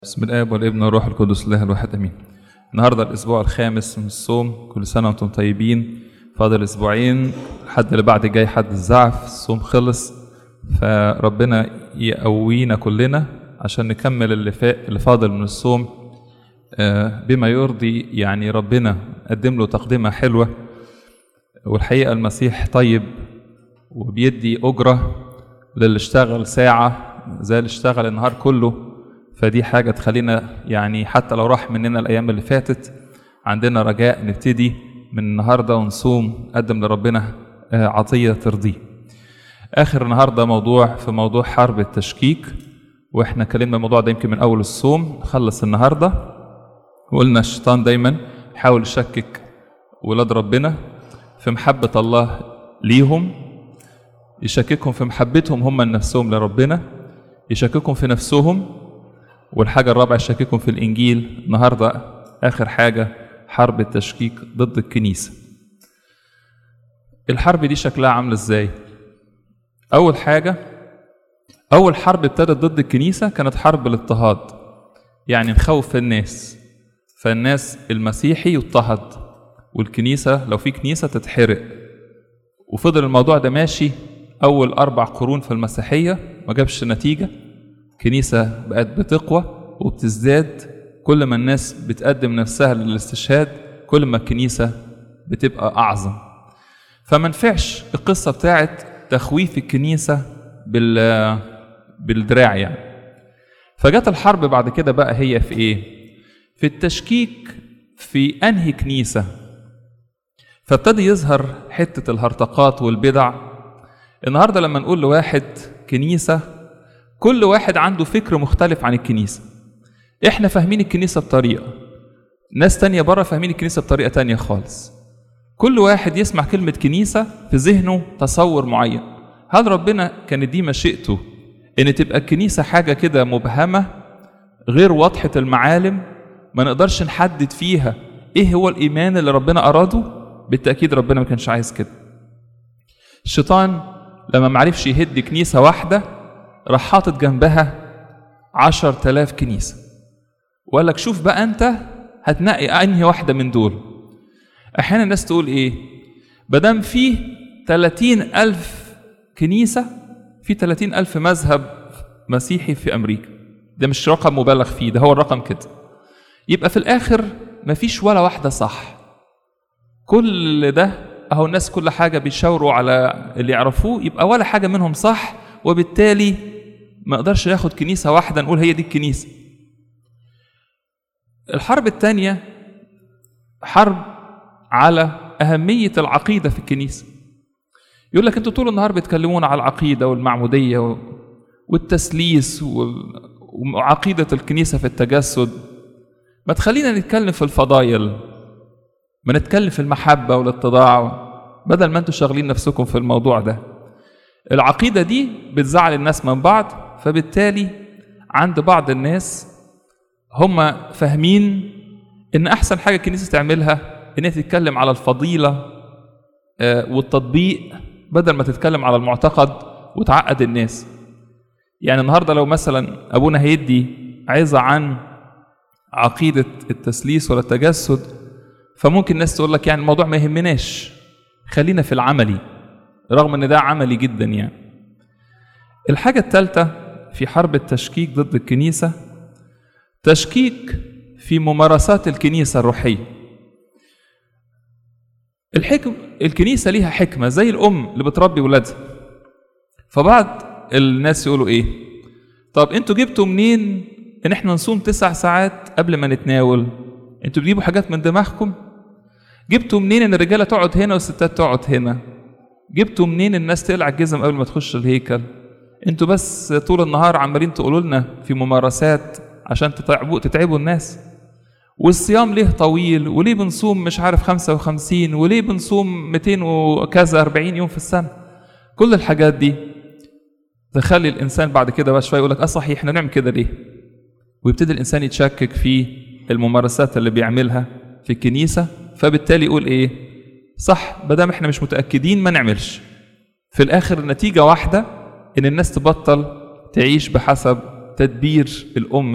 بسم الاب والابن والروح القدس الله الواحد امين النهارده الاسبوع الخامس من الصوم كل سنه وانتم طيبين فاضل اسبوعين الحد اللي بعد جاي حد الزعف الصوم خلص فربنا يقوينا كلنا عشان نكمل اللي, فا... اللي فاضل من الصوم آه، بما يرضي يعني ربنا قدم له تقدمه حلوه والحقيقه المسيح طيب وبيدي اجره للي اشتغل ساعه زي اللي اشتغل النهار كله فدي حاجة تخلينا يعني حتى لو راح مننا الأيام اللي فاتت عندنا رجاء نبتدي من النهاردة ونصوم نقدم لربنا آه، عطية ترضيه آخر النهاردة موضوع في موضوع حرب التشكيك وإحنا كلمنا الموضوع ده يمكن من أول الصوم خلص النهاردة وقلنا الشيطان دايما يحاول يشكك ولاد ربنا في محبة الله ليهم يشككهم في محبتهم هم لنفسهم لربنا يشككهم في نفسهم والحاجة الرابعة يشككهم في الإنجيل النهاردة آخر حاجة حرب التشكيك ضد الكنيسة الحرب دي شكلها عامل إزاي أول حاجة أول حرب ابتدت ضد الكنيسة كانت حرب الاضطهاد يعني نخوف الناس فالناس المسيحي يضطهد والكنيسة لو في كنيسة تتحرق وفضل الموضوع ده ماشي أول أربع قرون في المسيحية ما جابش نتيجة كنيسة بقت بتقوى وبتزداد كل ما الناس بتقدم نفسها للاستشهاد كل ما الكنيسة بتبقى أعظم فما نفعش القصة بتاعت تخويف الكنيسة بال بالدراع يعني فجت الحرب بعد كده بقى هي في ايه في التشكيك في انهي كنيسة فابتدي يظهر حتة الهرطقات والبدع النهاردة لما نقول لواحد كنيسة كل واحد عنده فكر مختلف عن الكنيسة احنا فاهمين الكنيسة بطريقة ناس تانية بره فاهمين الكنيسة بطريقة تانية خالص كل واحد يسمع كلمة كنيسة في ذهنه تصور معين هل ربنا كانت دي مشيئته ان تبقى الكنيسة حاجة كده مبهمة غير واضحة المعالم ما نقدرش نحدد فيها ايه هو الايمان اللي ربنا اراده بالتأكيد ربنا ما كانش عايز كده الشيطان لما معرفش يهد كنيسة واحدة راح حاطط جنبها عشر تلاف كنيسة وقال لك شوف بقى أنت هتنقي أنهي واحدة من دول أحيانا الناس تقول إيه بدم فيه تلاتين ألف كنيسة في تلاتين ألف مذهب مسيحي في أمريكا ده مش رقم مبالغ فيه ده هو الرقم كده يبقى في الآخر مفيش ولا واحدة صح كل ده أهو الناس كل حاجة بيشاوروا على اللي يعرفوه يبقى ولا حاجة منهم صح وبالتالي ما اقدرش ياخد كنيسه واحده نقول هي دي الكنيسه الحرب الثانيه حرب على اهميه العقيده في الكنيسه يقول لك انتوا طول النهار بتكلمونا على العقيده والمعموديه والتسليس وعقيده الكنيسه في التجسد ما تخلينا نتكلم في الفضايل ما نتكلم في المحبه والاتضاع بدل ما انتوا شاغلين نفسكم في الموضوع ده العقيدة دي بتزعل الناس من بعض فبالتالي عند بعض الناس هم فاهمين ان احسن حاجة الكنيسة تعملها ان هي تتكلم على الفضيلة والتطبيق بدل ما تتكلم على المعتقد وتعقد الناس يعني النهاردة لو مثلا ابونا هيدي عظة عن عقيدة التسليس ولا التجسد فممكن الناس تقول لك يعني الموضوع ما يهمناش خلينا في العملي رغم ان ده عملي جدا يعني الحاجة الثالثة في حرب التشكيك ضد الكنيسة تشكيك في ممارسات الكنيسة الروحية الحكم الكنيسة ليها حكمة زي الأم اللي بتربي ولادها فبعض الناس يقولوا إيه طب أنتوا جبتوا منين إن إحنا نصوم تسع ساعات قبل ما نتناول أنتوا بتجيبوا حاجات من دماغكم جبتوا منين إن الرجالة تقعد هنا والستات تقعد هنا جبتوا منين الناس تقلع الجزم قبل ما تخش الهيكل انتوا بس طول النهار عمالين تقولوا لنا في ممارسات عشان تتعبوا تتعبوا الناس والصيام ليه طويل وليه بنصوم مش عارف 55 وليه بنصوم 200 وكذا 40 يوم في السنة كل الحاجات دي تخلي الإنسان بعد كده بقى شوية يقول لك أه صحيح احنا نعمل كده ليه ويبتدي الإنسان يتشكك في الممارسات اللي بيعملها في الكنيسة فبالتالي يقول إيه صح بدل احنا مش متاكدين ما نعملش في الاخر النتيجه واحده ان الناس تبطل تعيش بحسب تدبير الام دي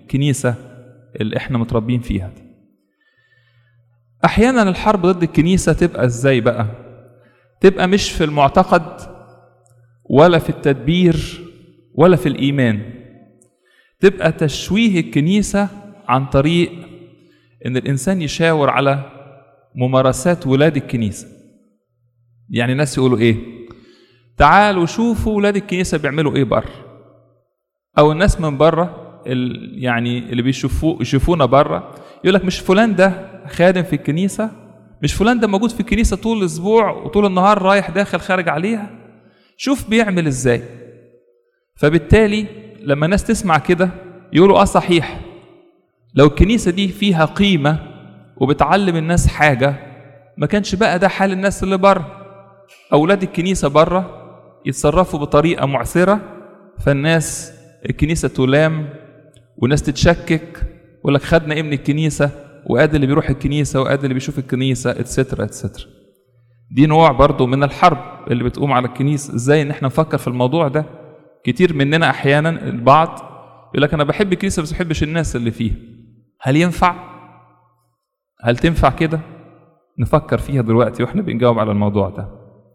الكنيسة اللي احنا متربين فيها دي احيانا الحرب ضد الكنيسة تبقى ازاي بقى تبقى مش في المعتقد ولا في التدبير ولا في الايمان تبقى تشويه الكنيسة عن طريق ان الانسان يشاور على ممارسات ولاد الكنيسة يعني الناس يقولوا ايه تعالوا شوفوا ولاد الكنيسة بيعملوا ايه بره او الناس من بره ال- يعني اللي بيشوفوا يشوفونا بره يقول لك مش فلان ده خادم في الكنيسة مش فلان ده موجود في الكنيسة طول الأسبوع وطول النهار رايح داخل خارج عليها شوف بيعمل ازاي فبالتالي لما الناس تسمع كده يقولوا اه صحيح لو الكنيسة دي فيها قيمة وبتعلم الناس حاجة ما كانش بقى ده حال الناس اللي بره أولاد الكنيسة بره يتصرفوا بطريقة معسرة فالناس الكنيسة تلام والناس تتشكك يقول لك خدنا ايه من الكنيسة وادي اللي بيروح الكنيسة وادي اللي بيشوف الكنيسة اتسترا اتسترا دي نوع برضو من الحرب اللي بتقوم على الكنيسة ازاي ان احنا نفكر في الموضوع ده كتير مننا احيانا البعض يقول لك انا بحب الكنيسة بس ما بحبش الناس اللي فيها هل ينفع هل تنفع كده نفكر فيها دلوقتي واحنا بنجاوب على الموضوع ده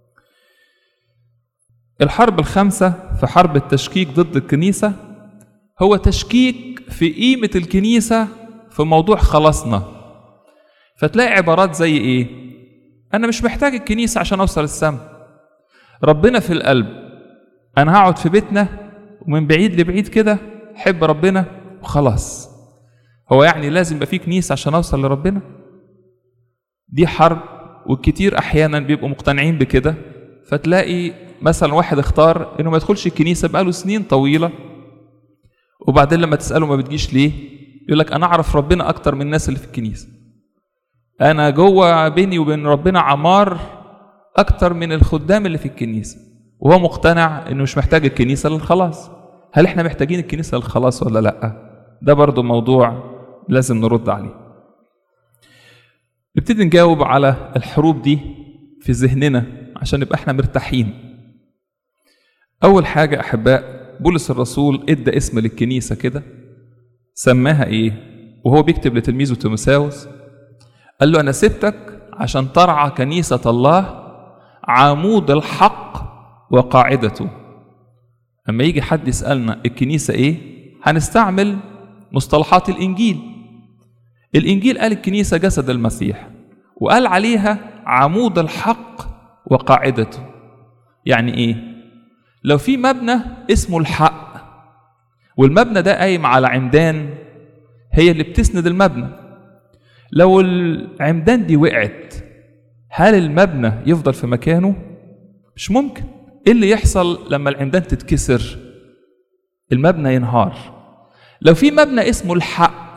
الحرب الخامسة في حرب التشكيك ضد الكنيسة هو تشكيك في قيمة الكنيسة في موضوع خلاصنا فتلاقي عبارات زي ايه انا مش محتاج الكنيسة عشان اوصل السماء ربنا في القلب انا هقعد في بيتنا ومن بعيد لبعيد كده حب ربنا وخلاص هو يعني لازم يبقى في كنيسة عشان اوصل لربنا دي حرب والكتير احيانا بيبقوا مقتنعين بكده فتلاقي مثلا واحد اختار انه ما يدخلش الكنيسه بقاله سنين طويله وبعدين لما تساله ما بتجيش ليه يقول لك انا اعرف ربنا اكتر من الناس اللي في الكنيسه انا جوه بيني وبين ربنا عمار اكتر من الخدام اللي في الكنيسه وهو مقتنع انه مش محتاج الكنيسه للخلاص هل احنا محتاجين الكنيسه للخلاص ولا لا ده برضو موضوع لازم نرد عليه نبتدي نجاوب على الحروب دي في ذهننا عشان نبقى احنا مرتاحين اول حاجه احباء بولس الرسول ادى اسم للكنيسه كده سماها ايه وهو بيكتب لتلميذه تيموساوس قال له انا سبتك عشان ترعى كنيسه الله عمود الحق وقاعدته اما يجي حد يسالنا الكنيسه ايه هنستعمل مصطلحات الانجيل الانجيل قال الكنيسه جسد المسيح وقال عليها عمود الحق وقاعدته يعني ايه لو في مبنى اسمه الحق والمبنى ده قايم على عمدان هي اللي بتسند المبنى لو العمدان دي وقعت هل المبنى يفضل في مكانه مش ممكن ايه اللي يحصل لما العمدان تتكسر المبنى ينهار لو في مبنى اسمه الحق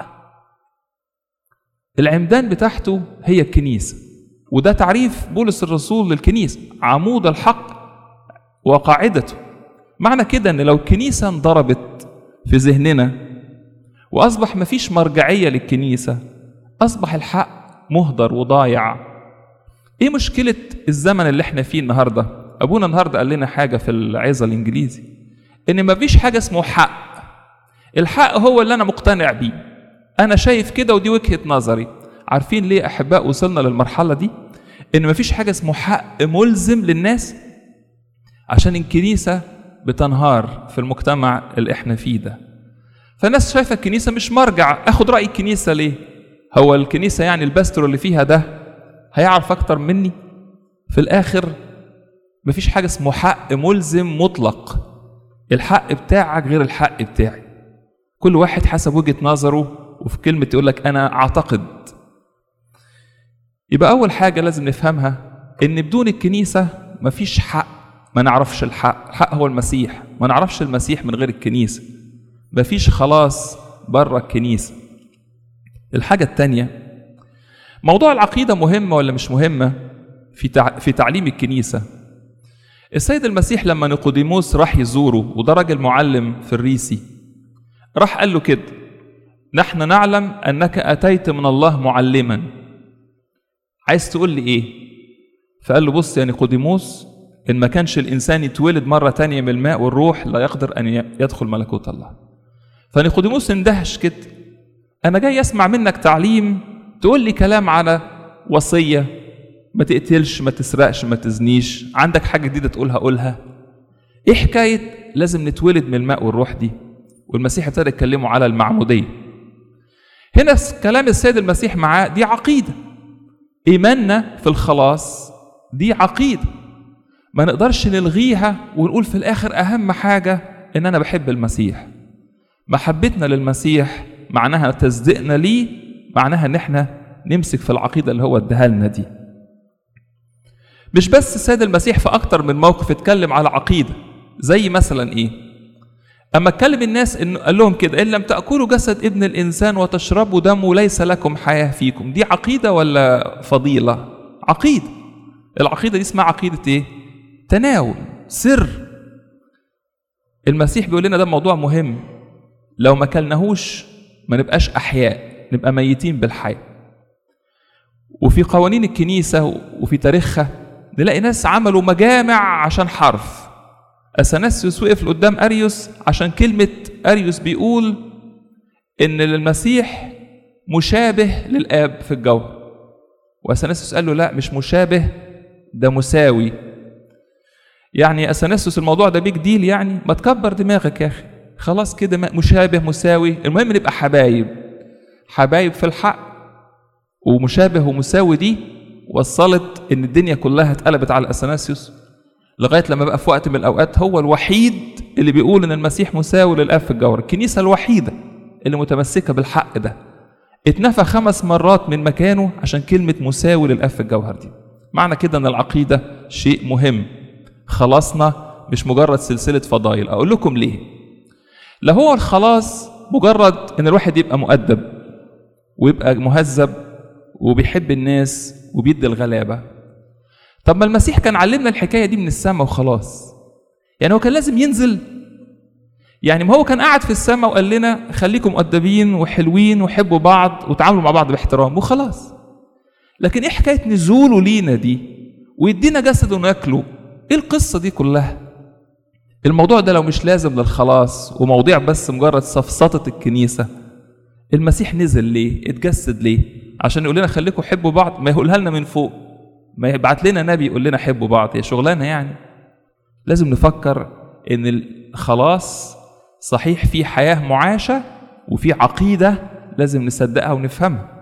العمدان بتاعته هي الكنيسه وده تعريف بولس الرسول للكنيسه عمود الحق وقاعدته معنى كده ان لو الكنيسه انضربت في ذهننا واصبح مفيش مرجعيه للكنيسه اصبح الحق مهدر وضايع ايه مشكله الزمن اللي احنا فيه النهارده ابونا النهارده قال لنا حاجه في العظه الانجليزي ان مفيش حاجه اسمه حق الحق هو اللي انا مقتنع بيه انا شايف كده ودي وجهه نظري عارفين ليه احباء وصلنا للمرحله دي ان مفيش حاجه اسمه حق ملزم للناس عشان الكنيسه بتنهار في المجتمع اللي احنا فيه ده فالناس شايفه الكنيسه مش مرجع اخد راي الكنيسه ليه هو الكنيسه يعني الباستور اللي فيها ده هيعرف اكتر مني في الاخر مفيش حاجه اسمه حق ملزم مطلق الحق بتاعك غير الحق بتاعي كل واحد حسب وجهه نظره وفي كلمه يقول لك انا اعتقد يبقى اول حاجه لازم نفهمها ان بدون الكنيسه مفيش حق ما نعرفش الحق الحق هو المسيح ما نعرفش المسيح من غير الكنيسه مفيش خلاص بره الكنيسه الحاجه الثانيه موضوع العقيده مهمه ولا مش مهمه في تع... في تعليم الكنيسه السيد المسيح لما نيقوديموس راح يزوره وده راجل معلم في الريسي راح قال له كده نحن نعلم انك اتيت من الله معلما عايز تقول لي ايه فقال له بص يا نيقوديموس ان ما كانش الانسان يتولد مره تانية من الماء والروح لا يقدر ان يدخل ملكوت الله فنيقوديموس اندهش كده انا جاي اسمع منك تعليم تقول لي كلام على وصيه ما تقتلش ما تسرقش ما تزنيش عندك حاجه جديده تقولها قولها ايه حكايه لازم نتولد من الماء والروح دي والمسيح ابتدى يتكلموا على المعموديه هنا كلام السيد المسيح معاه دي عقيده ايماننا في الخلاص دي عقيده ما نقدرش نلغيها ونقول في الاخر اهم حاجه ان انا بحب المسيح محبتنا للمسيح معناها تصديقنا ليه معناها ان احنا نمسك في العقيده اللي هو اداها لنا دي مش بس السيد المسيح في اكتر من موقف اتكلم على عقيده زي مثلا ايه اما اتكلم الناس انه قال لهم كده ان لم تاكلوا جسد ابن الانسان وتشربوا دمه ليس لكم حياه فيكم دي عقيده ولا فضيله عقيده العقيده دي اسمها عقيده ايه تناول سر المسيح بيقول لنا ده موضوع مهم لو ما كلناهوش ما نبقاش احياء نبقى ميتين بالحياه وفي قوانين الكنيسه وفي تاريخها نلاقي ناس عملوا مجامع عشان حرف اثناسيوس وقف قدام اريوس عشان كلمه اريوس بيقول ان المسيح مشابه للاب في الجوهر واثناسيوس قال له لا مش مشابه ده مساوي يعني اثناسيوس الموضوع ده بيج ديل يعني ما تكبر دماغك يا اخي خلاص كده مشابه مساوي المهم نبقى حبايب حبايب في الحق ومشابه ومساوي دي وصلت ان الدنيا كلها اتقلبت على اثناسيوس لغايه لما بقى في وقت من الاوقات هو الوحيد اللي بيقول ان المسيح مساوي للاب في الجوهر الكنيسه الوحيده اللي متمسكه بالحق ده اتنفى خمس مرات من مكانه عشان كلمه مساوي للاب في الجوهر دي معنى كده ان العقيده شيء مهم خلاصنا مش مجرد سلسله فضائل اقول لكم ليه لا هو الخلاص مجرد ان الواحد يبقى مؤدب ويبقى مهذب وبيحب الناس وبيدي الغلابه طب ما المسيح كان علمنا الحكايه دي من السماء وخلاص يعني هو كان لازم ينزل يعني ما هو كان قاعد في السماء وقال لنا خليكم مؤدبين وحلوين وحبوا بعض وتعاملوا مع بعض باحترام وخلاص لكن ايه حكايه نزوله لينا دي ويدينا جسده ناكله ايه القصه دي كلها الموضوع ده لو مش لازم للخلاص وموضوع بس مجرد سفسطه الكنيسه المسيح نزل ليه اتجسد ليه عشان يقول لنا خليكم حبوا بعض ما يقولها لنا من فوق ما يبعت لنا نبي يقول لنا حبوا بعض هي شغلانه يعني لازم نفكر ان الخلاص صحيح في حياه معاشه وفي عقيده لازم نصدقها ونفهمها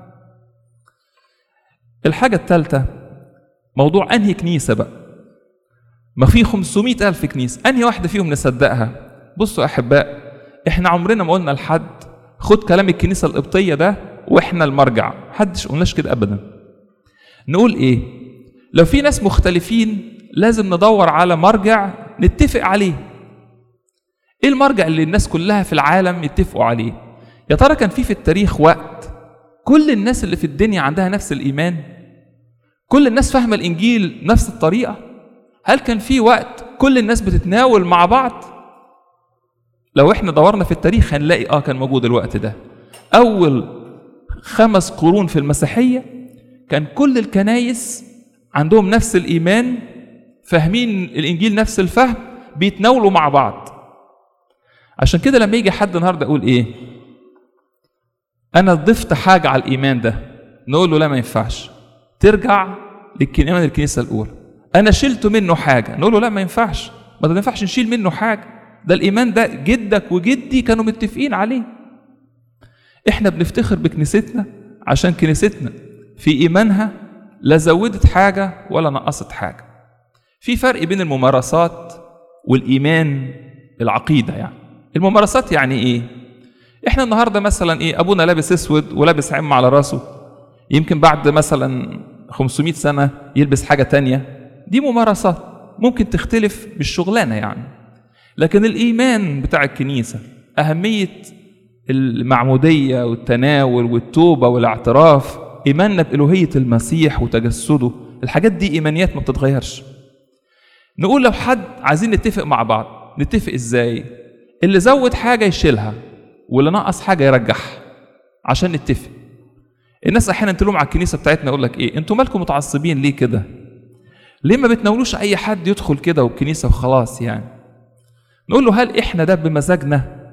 الحاجه الثالثه موضوع انهي كنيسه بقى ما في 500 ألف كنيسة أنهي واحدة فيهم نصدقها بصوا أحباء إحنا عمرنا ما قلنا لحد خد كلام الكنيسة القبطية ده وإحنا المرجع محدش قلناش كده أبدا نقول إيه لو في ناس مختلفين لازم ندور على مرجع نتفق عليه ايه المرجع اللي الناس كلها في العالم يتفقوا عليه يا ترى كان في في التاريخ وقت كل الناس اللي في الدنيا عندها نفس الايمان كل الناس فاهمه الانجيل نفس الطريقه هل كان في وقت كل الناس بتتناول مع بعض لو احنا دورنا في التاريخ هنلاقي اه كان موجود الوقت ده اول خمس قرون في المسيحيه كان كل الكنايس عندهم نفس الايمان فاهمين الانجيل نفس الفهم بيتناولوا مع بعض عشان كده لما يجي حد النهارده يقول ايه انا ضفت حاجه على الايمان ده نقول له لا ما ينفعش ترجع للايمان الكنيسه الاولى انا شلت منه حاجه نقول له لا ما ينفعش ما ينفعش نشيل منه حاجه ده الايمان ده جدك وجدي كانوا متفقين عليه احنا بنفتخر بكنيستنا عشان كنيستنا في ايمانها لا زودت حاجه ولا نقصت حاجه في فرق بين الممارسات والايمان العقيده يعني الممارسات يعني ايه احنا النهارده مثلا ايه ابونا لابس اسود ولابس عم على راسه يمكن بعد مثلا 500 سنه يلبس حاجه تانية دي ممارسات ممكن تختلف بالشغلانه يعني لكن الايمان بتاع الكنيسه اهميه المعموديه والتناول والتوبه والاعتراف ايماننا بالوهيه المسيح وتجسده الحاجات دي ايمانيات ما بتتغيرش نقول لو حد عايزين نتفق مع بعض نتفق ازاي اللي زود حاجه يشيلها واللي نقص حاجه يرجعها عشان نتفق الناس احيانا تلوم على الكنيسه بتاعتنا يقول لك ايه انتوا مالكم متعصبين ليه كده ليه ما بتناولوش اي حد يدخل كده والكنيسه وخلاص يعني نقول له هل احنا ده بمزاجنا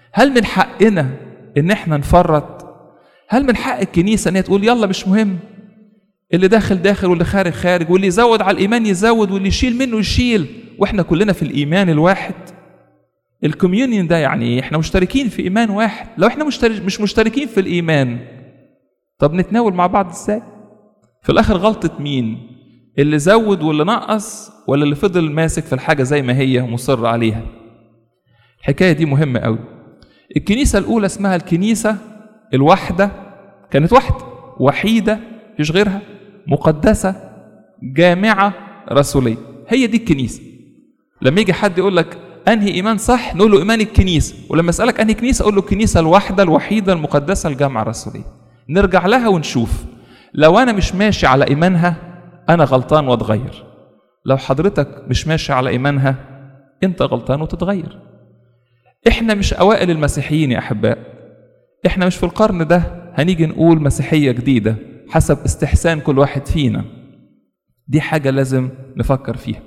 هل من حقنا ان احنا نفرط هل من حق الكنيسه ان هي تقول يلا مش مهم اللي داخل داخل واللي خارج خارج واللي يزود على الايمان يزود واللي يشيل منه يشيل واحنا كلنا في الايمان الواحد الكوميونيون ده يعني ايه احنا مشتركين في ايمان واحد لو احنا مشترك مش مشتركين في الايمان طب نتناول مع بعض ازاي في الاخر غلطه مين اللي زود واللي نقص ولا اللي فضل ماسك في الحاجه زي ما هي مصر عليها الحكايه دي مهمه قوي الكنيسه الاولى اسمها الكنيسه الواحده كانت واحده وحيده مفيش غيرها مقدسه جامعه رسوليه هي دي الكنيسه لما يجي حد يقول لك انهي ايمان صح نقول له ايمان الكنيسه ولما اسالك انهي كنيسه اقول له الكنيسه الواحده الوحيده المقدسه الجامعه الرسوليه نرجع لها ونشوف لو انا مش ماشي على ايمانها انا غلطان واتغير لو حضرتك مش ماشي على ايمانها انت غلطان وتتغير احنا مش اوائل المسيحيين يا احباء احنا مش في القرن ده هنيجي نقول مسيحيه جديده حسب استحسان كل واحد فينا دي حاجه لازم نفكر فيها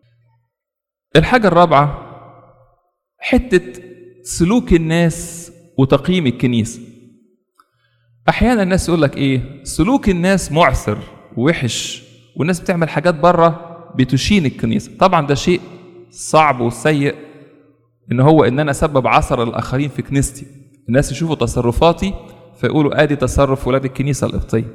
الحاجه الرابعه حته سلوك الناس وتقييم الكنيسه احيانا الناس يقول لك ايه سلوك الناس معسر ووحش والناس بتعمل حاجات بره بتشين الكنيسه طبعا ده شيء صعب وسيء ان هو ان انا اسبب عثر للاخرين في كنيستي الناس يشوفوا تصرفاتي فيقولوا ادي تصرف ولاد الكنيسه القبطيه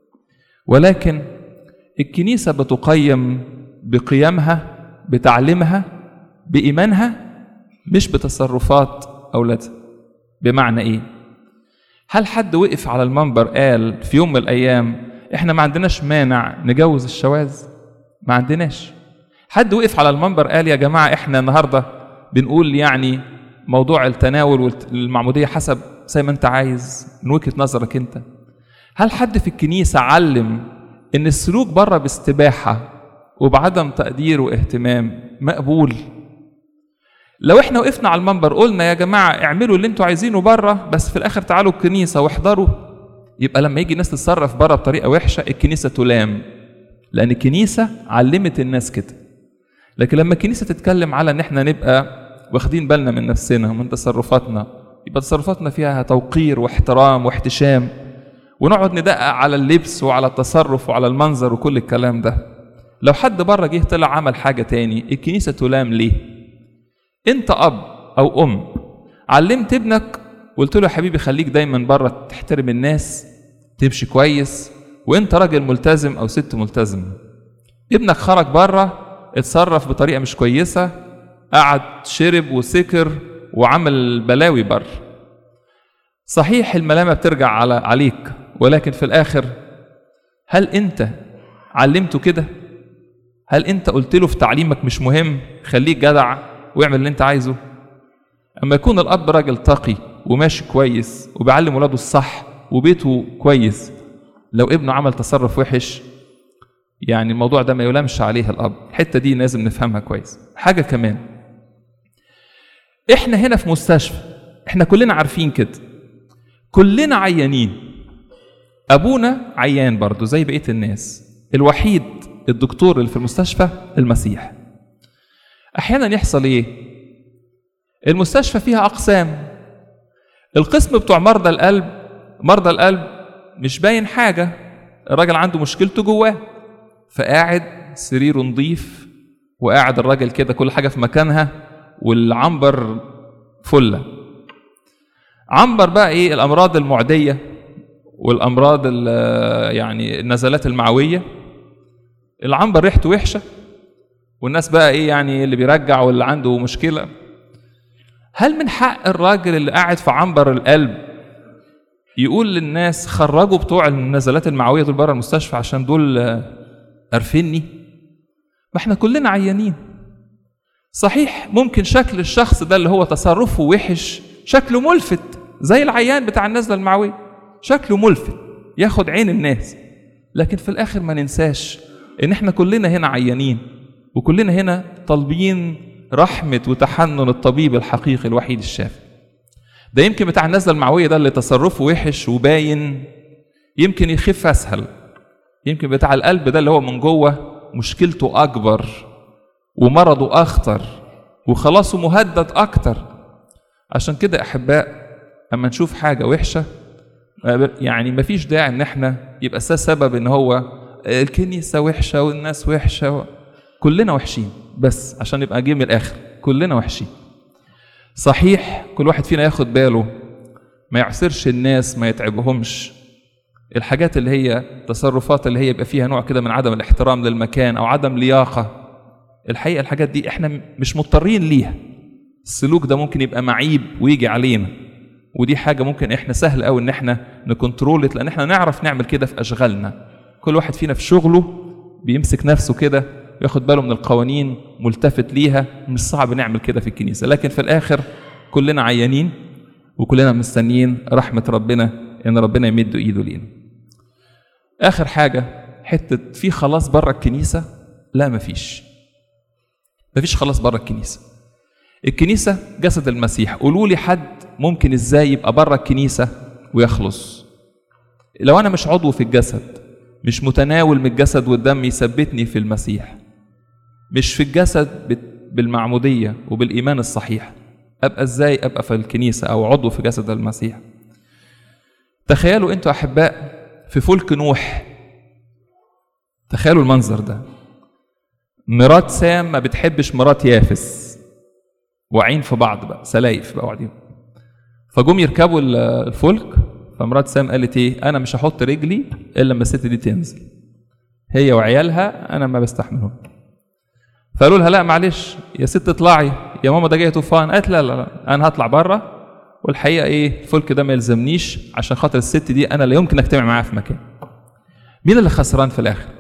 ولكن الكنيسه بتقيم بقيمها بتعليمها بايمانها مش بتصرفات اولادها بمعنى ايه هل حد وقف على المنبر قال في يوم من الايام احنا ما عندناش مانع نجوز الشواذ ما عندناش حد وقف على المنبر قال يا جماعه احنا النهارده بنقول يعني موضوع التناول والمعموديه حسب زي ما انت عايز من وجهه نظرك انت هل حد في الكنيسه علم ان السلوك بره باستباحه وبعدم تقدير واهتمام مقبول لو احنا وقفنا على المنبر قلنا يا جماعه اعملوا اللي انتوا عايزينه بره بس في الاخر تعالوا الكنيسه واحضروا يبقى لما يجي الناس تتصرف بره بطريقه وحشه الكنيسه تلام لان الكنيسه علمت الناس كده لكن لما الكنيسه تتكلم على ان احنا نبقى واخدين بالنا من نفسنا ومن تصرفاتنا يبقى تصرفاتنا فيها توقير واحترام واحتشام ونقعد ندقق على اللبس وعلى التصرف وعلى المنظر وكل الكلام ده لو حد بره جه طلع عمل حاجه تاني الكنيسه تلام ليه انت اب او ام علمت ابنك قلت له يا حبيبي خليك دايما بره تحترم الناس تمشي كويس وانت راجل ملتزم او ست ملتزم ابنك خرج بره اتصرف بطريقه مش كويسه قعد شرب وسكر وعمل بلاوي بره صحيح الملامه بترجع على عليك ولكن في الاخر هل انت علمته كده هل انت قلت له في تعليمك مش مهم خليك جدع واعمل اللي انت عايزه اما يكون الاب راجل تقي وماشي كويس وبيعلم ولاده الصح وبيته كويس لو ابنه عمل تصرف وحش يعني الموضوع ده ما يلامش عليه الاب الحته دي لازم نفهمها كويس حاجه كمان احنا هنا في مستشفى احنا كلنا عارفين كده كلنا عيانين ابونا عيان برضه زي بقيه الناس الوحيد الدكتور اللي في المستشفى المسيح احيانا يحصل ايه المستشفى فيها اقسام القسم بتوع مرضى القلب مرضى القلب مش باين حاجه الراجل عنده مشكلته جواه فقاعد سريره نظيف وقاعد الراجل كده كل حاجه في مكانها والعنبر فله عنبر بقى ايه الامراض المعديه والامراض يعني النزلات المعويه العنبر ريحته وحشه والناس بقى ايه يعني اللي بيرجع واللي عنده مشكله هل من حق الراجل اللي قاعد في عنبر القلب يقول للناس خرجوا بتوع النزلات المعويه دول بره المستشفى عشان دول قرفني ما احنا كلنا عيانين صحيح ممكن شكل الشخص ده اللي هو تصرفه وحش شكله ملفت زي العيان بتاع النزله المعويه شكله ملفت ياخد عين الناس لكن في الاخر ما ننساش ان احنا كلنا هنا عيانين وكلنا هنا طالبين رحمة وتحنن الطبيب الحقيقي الوحيد الشافي ده يمكن بتاع النزلة المعوية ده اللي تصرفه وحش وباين يمكن يخف أسهل يمكن بتاع القلب ده اللي هو من جوه مشكلته أكبر ومرضه أخطر وخلاصه مهدد أكتر عشان كده احباء اما نشوف حاجه وحشه يعني مفيش داعي ان احنا يبقى ده سبب ان هو الكنيسه وحشه والناس وحشه و... كلنا وحشين بس عشان نبقى جاي من الاخر كلنا وحشين صحيح كل واحد فينا ياخد باله ما يعسرش الناس ما يتعبهمش الحاجات اللي هي تصرفات اللي هي يبقى فيها نوع كده من عدم الاحترام للمكان او عدم لياقه الحقيقه الحاجات دي احنا مش مضطرين ليها السلوك ده ممكن يبقى معيب ويجي علينا ودي حاجه ممكن احنا سهل قوي ان احنا نكنترول لان احنا نعرف نعمل كده في اشغالنا كل واحد فينا في شغله بيمسك نفسه كده وياخد باله من القوانين ملتفت ليها مش صعب نعمل كده في الكنيسه لكن في الاخر كلنا عيانين وكلنا مستنيين رحمه ربنا ان ربنا يمد ايده لينا اخر حاجه حته في خلاص بره الكنيسه لا مفيش مفيش خلاص بره الكنيسه الكنيسه جسد المسيح قولوا لي حد ممكن ازاي يبقى بره الكنيسه ويخلص لو انا مش عضو في الجسد مش متناول من الجسد والدم يثبتني في المسيح مش في الجسد بالمعموديه وبالايمان الصحيح ابقى ازاي ابقى في الكنيسه او عضو في جسد المسيح تخيلوا انتوا احباء في فلك نوح تخيلوا المنظر ده مرات سام ما بتحبش مرات يافس واعين في بعض بقى سلايف بقى قاعدين فجم يركبوا الفلك فمرات سام قالت ايه انا مش هحط رجلي الا لما الست دي تنزل هي وعيالها انا ما بستحملهم فقالوا لها لا معلش يا ست اطلعي يا ماما ده جاي طوفان قالت لا لا لا انا هطلع بره والحقيقه ايه الفلك ده ما يلزمنيش عشان خاطر الست دي انا لا يمكن اجتمع معاها في مكان مين اللي خسران في الاخر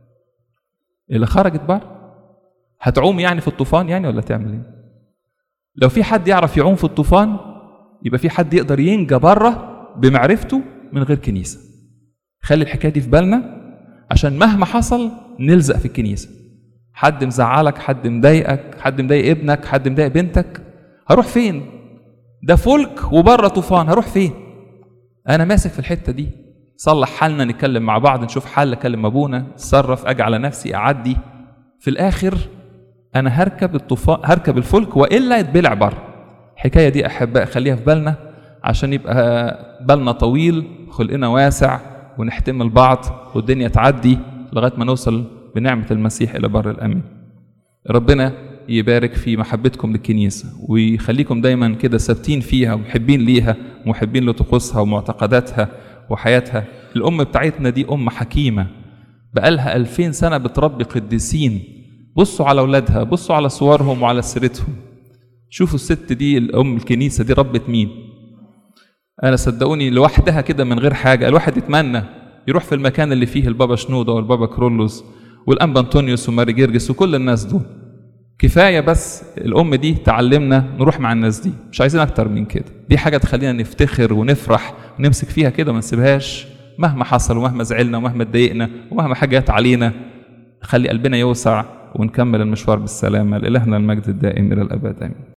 اللي خرجت بره هتعوم يعني في الطوفان يعني ولا تعمل ايه لو في حد يعرف يعوم في الطوفان يبقى في حد يقدر ينجى بره بمعرفته من غير كنيسه خلي الحكايه دي في بالنا عشان مهما حصل نلزق في الكنيسه حد مزعلك حد مضايقك حد مضايق ابنك حد مضايق بنتك هروح فين ده فلك وبره طوفان هروح فين انا ماسك في الحته دي صلح حالنا نتكلم مع بعض نشوف حل اكلم ابونا اتصرف اجي على نفسي اعدي في الاخر انا هركب الطوفان هركب الفلك والا يتبلع بره الحكايه دي احباء خليها في بالنا عشان يبقى بالنا طويل خلقنا واسع ونحتمل بعض والدنيا تعدي لغايه ما نوصل بنعمه المسيح الى بر الامين ربنا يبارك في محبتكم للكنيسه ويخليكم دايما كده ثابتين فيها ومحبين ليها ومحبين لطقوسها ومعتقداتها وحياتها الام بتاعتنا دي ام حكيمه بقالها ألفين سنه بتربي قديسين بصوا على اولادها بصوا على صورهم وعلى سيرتهم شوفوا الست دي الام الكنيسه دي ربت مين انا صدقوني لوحدها كده من غير حاجه الواحد يتمنى يروح في المكان اللي فيه البابا شنوده والبابا كرولوس والانبا انطونيوس وماري جرجس وكل الناس دول كفايه بس الام دي تعلمنا نروح مع الناس دي مش عايزين اكتر من كده دي حاجه تخلينا نفتخر ونفرح ونمسك فيها كده وما نسيبهاش مهما حصل ومهما زعلنا ومهما اتضايقنا ومهما حاجه جت علينا خلي قلبنا يوسع ونكمل المشوار بالسلامه لالهنا المجد الدائم الى الابد امين